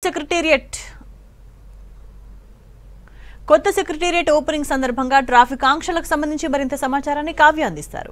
secretariat కొత్త secretariat opening సందర్భంగా traffic ఆంక్షలకు సంబంధించి మరింత సమాచారాన్ని కావ్య అందిస్తారు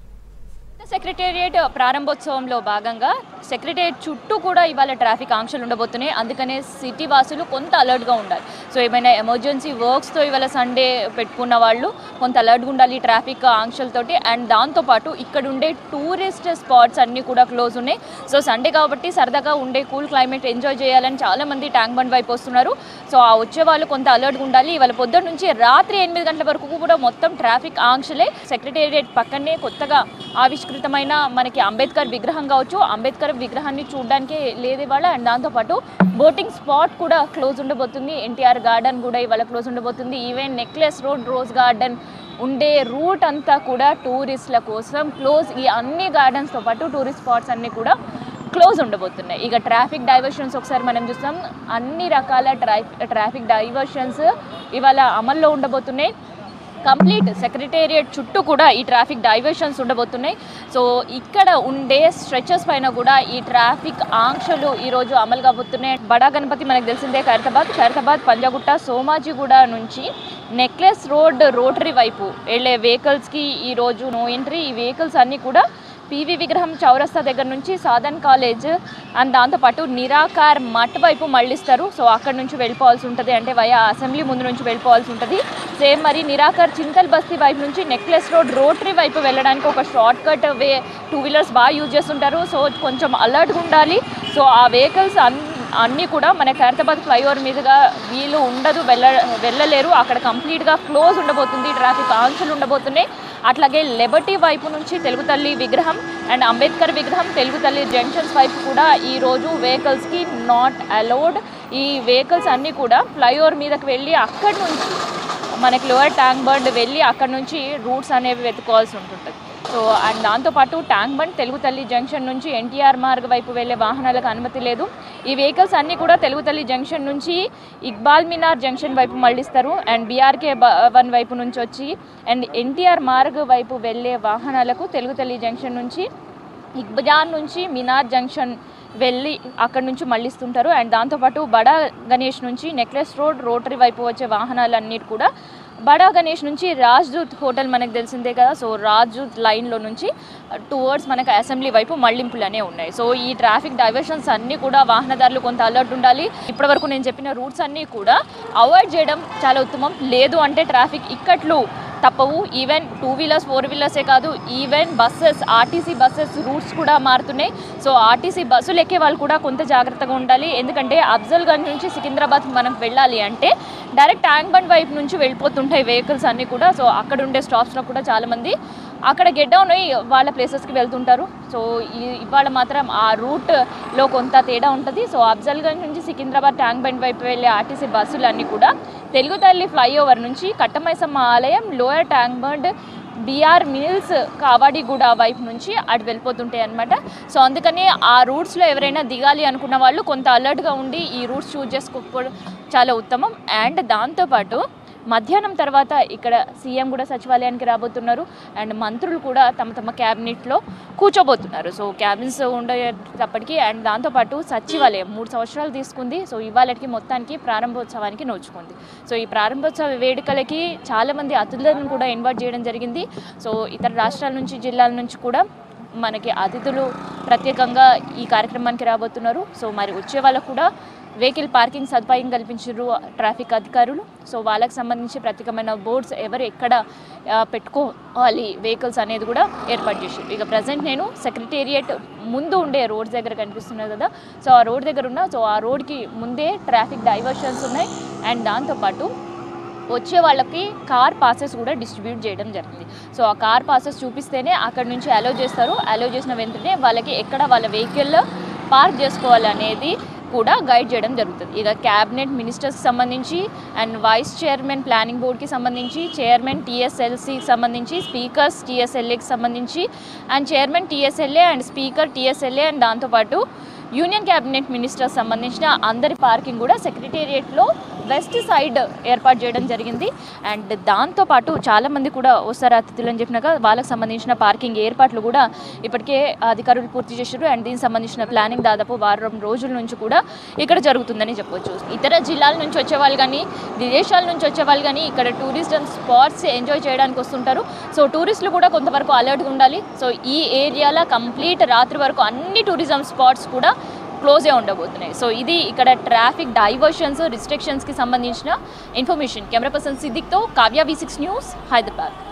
సెక్రటేరియట్ ప్రారంభోత్సవంలో భాగంగా సెక్రటేరియట్ చుట్టూ కూడా ఇవాళ ట్రాఫిక్ ఆంక్షలు ఉండబోతున్నాయి అందుకనే సిటీ వాసులు కొంత అలర్ట్గా ఉండాలి సో ఏమైనా ఎమర్జెన్సీ వర్క్స్తో ఇవాళ సండే పెట్టుకున్న వాళ్ళు కొంత అలర్ట్గా ఉండాలి ఈ ట్రాఫిక్ ఆంక్షలతోటి అండ్ దాంతోపాటు ఇక్కడ ఉండే టూరిస్ట్ స్పాట్స్ అన్నీ కూడా క్లోజ్ ఉన్నాయి సో సండే కాబట్టి సరదాగా ఉండే కూల్ క్లైమేట్ ఎంజాయ్ చేయాలని చాలామంది ట్యాంక్ బండ్ వైపు వస్తున్నారు సో ఆ వచ్చే వాళ్ళు కొంత అలర్ట్గా ఉండాలి ఇవాళ పొద్దున్న నుంచి రాత్రి ఎనిమిది గంటల వరకు కూడా మొత్తం ట్రాఫిక్ ఆంక్షలే సెక్రటేరియట్ పక్కనే కొత్తగా ఆవిష్కృతమైన మనకి అంబేద్కర్ విగ్రహం కావచ్చు అంబేద్కర్ విగ్రహాన్ని చూడడానికి లేదు ఇవాళ అండ్ దాంతోపాటు బోటింగ్ స్పాట్ కూడా క్లోజ్ ఉండబోతుంది ఎన్టీఆర్ గార్డెన్ కూడా ఇవాళ క్లోజ్ ఉండబోతుంది even Necklace Road rose garden ఉండే రూట్ అంతా కూడా టూరిస్టుల కోసం క్లోజ్ ఈ అన్ని గార్డెన్స్తో పాటు టూరిస్ట్ స్పాట్స్ అన్నీ కూడా క్లోజ్ ఉండబోతున్నాయి ఇక ట్రాఫిక్ డైవర్షన్స్ ఒకసారి మనం చూస్తాం అన్ని రకాల ట్రా ట్రాఫిక్ డైవర్షన్స్ ఇవాళ అమల్లో ఉండబోతున్నాయి కంప్లీట్ సెక్రటేరియట్ చుట్టూ కూడా ఈ ట్రాఫిక్ డైవర్షన్స్ ఉండబోతున్నాయి సో ఇక్కడ ఉండే స్ట్రెచెస్ పైన కూడా ఈ ట్రాఫిక్ ఆంక్షలు ఈరోజు అమలు కాబోతున్నాయి బడా గణపతి మనకు తెలిసిందే ఖైరతాబాద్ ఖైరతాబాద్ పంజాగుట్ట సోమాజిగూడ నుంచి నెక్లెస్ రోడ్ రోటరీ వైపు వెళ్ళే వెహికల్స్కి ఈరోజు నో ఎంట్రీ ఈ వెహికల్స్ అన్నీ కూడా పివి విగ్రహం చౌరస్తా దగ్గర నుంచి సాధన్ కాలేజ్ అండ్ దాంతోపాటు నిరాకార్ మట్ వైపు మళ్ళిస్తారు సో అక్కడ నుంచి వెళ్ళిపోవాల్సి ఉంటుంది అంటే వయా అసెంబ్లీ ముందు నుంచి వెళ్ళిపోవాల్సి ఉంటుంది సేమ్ మరి నిరాకార్ చింతల్ బస్తీ వైపు నుంచి నెక్లెస్ రోడ్ రోటరీ వైపు వెళ్ళడానికి ఒక short cut way two wheelers బాగా యూజ్ చేస్తుంటారు సో కొంచెం అలర్ట్గా ఉండాలి సో ఆ వెహికల్స్ అన్ అన్నీ కూడా మన ఖైరతాబాద్ ఫ్లైఓవర్ మీదుగా వీలు ఉండదు వెళ్ళ వెళ్ళలేరు అక్కడ కంప్లీట్గా క్లోజ్ ఉండబోతుంది ట్రాఫిక్ ఆంక్షలు ఉండబోతున్నాయి అట్లాగే లెబర్టీ వైపు నుంచి తెలుగు తల్లి విగ్రహం అండ్ అంబేద్కర్ విగ్రహం తెలుగు తల్లి జంక్షన్స్ వైపు కూడా ఈరోజు వెహికల్స్కి నాట్ అలౌడ్ ఈ వెహికల్స్ అన్నీ కూడా ఫ్లైఓవర్ మీదకి వెళ్ళి అక్కడి నుంచి మనకి లోయర్ ట్యాంక్ బండ్ వెళ్ళి అక్కడ నుంచి రూట్స్ అనేవి వెతుకోవాల్సి ఉంటుంటుంది సో అండ్ దాంతోపాటు ట్యాంక్ బండ్ తెలుగు తల్లి జంక్షన్ నుంచి ఎన్టీఆర్ మార్గ్ వైపు వెళ్ళే వాహనాలకు అనుమతి లేదు ఈ వెహికల్స్ అన్నీ కూడా తెలుగు తల్లి జంక్షన్ నుంచి ఇక్బాల్ మినార్ జంక్షన్ వైపు మళ్ళిస్తారు అండ్ బీఆర్కే వన్ వైపు నుంచి వచ్చి అండ్ ఎన్టీఆర్ మార్గ్ వైపు వెళ్ళే వాహనాలకు తెలుగు తల్లి జంక్షన్ నుంచి ఇక్బజార్ నుంచి మినార్ జంక్షన్ వెళ్ళి అక్కడ నుంచి మళ్ళిస్తుంటారు అండ్ దాంతోపాటు బడా గణేష్ నుంచి నెక్లెస్ రోడ్ రోటరీ వైపు వచ్చే వాహనాలన్నిటి కూడా బడా గణేష్ నుంచి రాజ్దూత్ హోటల్ మనకు తెలిసిందే కదా సో రాజ్దూత్ లైన్లో నుంచి టువర్డ్స్ మనకు అసెంబ్లీ వైపు మళ్లింపులనే ఉన్నాయి సో ఈ ట్రాఫిక్ డైవర్షన్స్ అన్నీ కూడా వాహనదారులు కొంత అలర్ట్ ఉండాలి ఇప్పటివరకు నేను చెప్పిన రూట్స్ అన్నీ కూడా అవాయిడ్ చేయడం చాలా ఉత్తమం లేదు అంటే ట్రాఫిక్ ఇక్కట్లు తప్పవు ఈవెన్ టూ వీలర్స్ ఫోర్ వీలర్సే కాదు even buses RTC buses routes కూడా మారుతున్నాయి సో ఆర్టీసీ బస్సులు ఎక్కే వాళ్ళు కూడా కొంత జాగ్రత్తగా ఉండాలి ఎందుకంటే అఫ్జల్గంజ్ నుంచి సికింద్రాబాద్ మనం వెళ్ళాలి అంటే డైరెక్ట్ ట్యాంక్ బండ్ వైపు నుంచి వెళ్ళిపోతుంటాయి వెహికల్స్ అన్నీ కూడా సో అక్కడ ఉండే స్టాప్స్లో కూడా చాలామంది అక్కడ గెట్ డౌన్ అయ్యి వాళ్ళ ప్లేసెస్కి వెళ్తుంటారు సో ఈ ఇవాళ మాత్రం ఆ రూట్లో కొంత తేడా ఉంటుంది సో అఫ్జల్గంజ్ నుంచి సికింద్రాబాద్ ట్యాంక్ బండ్ వైపు వెళ్ళే ఆర్టీసీ బస్సులన్నీ కూడా తెలుగు తల్లి ఫ్లైఓవర్ నుంచి కట్టమైసమ్మ ఆలయం lower Tank Bund BR mills Kavadiguda వైపు నుంచి అటు వెళ్ళిపోతుంటాయి అనమాట సో అందుకని ఆ రూట్స్లో ఎవరైనా దిగాలి అనుకున్న వాళ్ళు కొంత అలర్ట్గా ఉండి ఈ రూట్స్ చూస్ చేసుకోకపోవడం చాలా ఉత్తమం అండ్ దాంతోపాటు మధ్యాహ్నం తర్వాత ఇక్కడ సీఎం కూడా సచివాలయానికి రాబోతున్నారు అండ్ మంత్రులు కూడా తమ తమ క్యాబినెట్లో కూర్చోబోతున్నారు సో క్యాబిన్స్ ఉండేటప్పటికి అండ్ దాంతోపాటు సచివాలయం మూడు సంవత్సరాలు తీసుకుంది సో ఇవాళకి మొత్తానికి ప్రారంభోత్సవానికి నోచుకుంది సో ఈ ప్రారంభోత్సవ వేడుకలకి చాలామంది అతిథులను కూడా ఇన్వైట్ చేయడం జరిగింది సో ఇతర రాష్ట్రాల నుంచి జిల్లాల నుంచి కూడా మనకి అతిథులు ప్రత్యేకంగా ఈ కార్యక్రమానికి రాబోతున్నారు సో మరి వచ్చే వాళ్ళకు కూడా వెహికల్ పార్కింగ్ సదుపాయం కల్పించారు ట్రాఫిక్ అధికారులు సో వాళ్ళకి సంబంధించి ప్రత్యేకమైన బోర్డ్స్ ఎవరు ఎక్కడ ఆ, పెట్టుకోవాలి వెహికల్స్ అనేది కూడా ఏర్పాటు చేశారు ఇక ప్రజెంట్ నేను సెక్రటేరియట్ ముందు ఉండే రోడ్స్ దగ్గర కనిపిస్తున్నది కదా సో ఆ రోడ్ దగ్గర ఉన్న సో ఆ రోడ్కి ముందే ట్రాఫిక్ డైవర్షన్స్ ఉన్నాయి అండ్ దాంతోపాటు వచ్చే వాళ్ళకి కార్ పాసెస్ కూడా డిస్ట్రిబ్యూట్ చేయడం జరిగింది సో ఆ కార్ పాసెస్ చూపిస్తేనే అక్కడ నుంచి అలో చేస్తారు అలో చేసిన వెంటనే వాళ్ళకి ఎక్కడ వాళ్ళ వెహికల్ పార్క్ చేసుకోవాలి అనేది కూడా గైడ్ చేయడం జరుగుతుంది ఇక క్యాబినెట్ మినిస్టర్స్కి సంబంధించి అండ్ వైస్ చైర్మన్ ప్లానింగ్ బోర్డ్కి సంబంధించి చైర్మన్ టీఎస్ఎల్సీకి సంబంధించి స్పీకర్స్ టీఎస్ఎల్ఏకి సంబంధించి and chairman TSLA and speaker TSLA and దాంతోపాటు యూనియన్ క్యాబినెట్ మినిస్టర్ సంబంధించిన అందరి పార్కింగ్ కూడా సెక్రటేరియట్లో వెస్ట్ సైడ్ ఏర్పాటు చేయడం జరిగింది అండ్ దాంతోపాటు చాలామంది కూడా వస్తారు అతిథులు అని చెప్పినాక వాళ్ళకి సంబంధించిన పార్కింగ్ ఏర్పాట్లు కూడా ఇప్పటికే అధికారులు పూర్తి చేశారు అండ్ దీనికి సంబంధించిన ప్లానింగ్ దాదాపు వారం రోజుల నుంచి కూడా ఇక్కడ జరుగుతుందని చెప్పొచ్చు ఇతర జిల్లాల నుంచి వచ్చే వాళ్ళు కానీ విదేశాల నుంచి వచ్చే వాళ్ళు కానీ ఇక్కడ టూరిజం స్పాట్స్ ఎంజాయ్ చేయడానికి వస్తుంటారు సో టూరిస్టులు కూడా కొంతవరకు అలర్ట్గా ఉండాలి సో ఈ ఏరియాలో కంప్లీట్ రాత్రి వరకు అన్ని టూరిజం స్పాట్స్ కూడా క్లోజే ఉండబోతున్నాయి సో ఇది ఇక్కడ ట్రాఫిక్ డైవర్షన్స్ రిస్ట్రిక్షన్స్కి సంబంధించిన ఇన్ఫర్మేషన్ కెమెరా పర్సన్ సిద్దిక్తో Kavya V six news Hyderabad